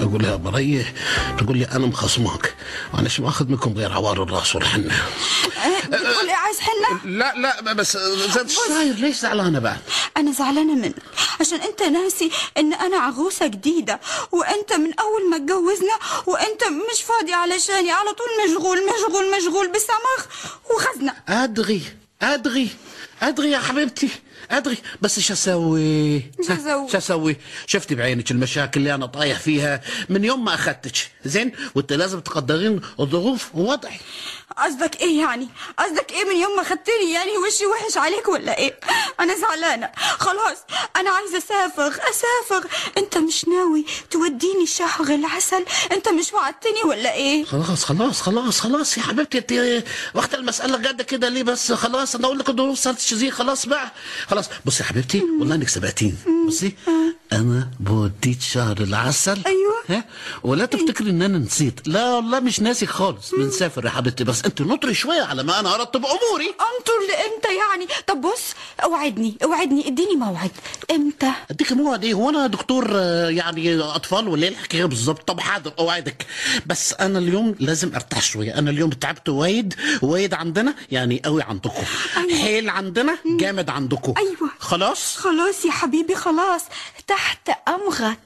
اقول يا بريه تقول لي انا مخصمك وانا مش ماخذ منكم غير عوار الراس والحنه أه بتقول ايه عايز حنه لا لا بس زاد صاير ليش زعلانه بعد انا زعلانه منك عشان انت ناسي ان انا عروسه جديده وانت من اول ما اتجوزنا وانت مش فاضي علشاني على طول مشغول مشغول مشغول بسمخ وخزنه ادري ادري ادري يا حبيبتي ادري بس شو اسوي شو أسوي؟ شو اسوي شفتي بعينك المشاكل اللي انا طايح فيها من يوم ما اخذتك زين وانت لازم تقدرين الظروف ووضعي قصدك ايه يعني قصدك ايه من يوم ما خدتني يعني وشي وحش عليك ولا ايه انا زعلانه خلاص انا عايزه اسافر اسافر انت مش ناوي توديني شهر العسل انت مش وعدتني ولا ايه خلاص خلاص خلاص خلاص يا حبيبتي انت وقت المسألة جادة كده ليه بس خلاص انا اقول لك الظروف صارت شذي خلاص بقى خلاص بصي يا حبيبتي والله انك سبقتين بصي انا بوديك شهر العسل أيوة. ها ولا تفتكري ان انا نسيت لا والله مش ناسي خالص بنسافر يا حبيبتي بس انت نطري شوية على ما انا ارتب اموري انطر لامتى يعني طب بص اوعدني اوعدني اديني موعد امتى اديك موعد ايه هو انا دكتور آه، يعني اطفال ولا ايه الحكايه بالظبط طب حاضر اوعدك بس انا اليوم لازم ارتاح شويه انا اليوم تعبت وايد وايد عندنا يعني قوي عندكم أيوة. حيل عندنا جامد عندكم أيوة. خلاص خلاص يا حبيبي خلاص تحت امرك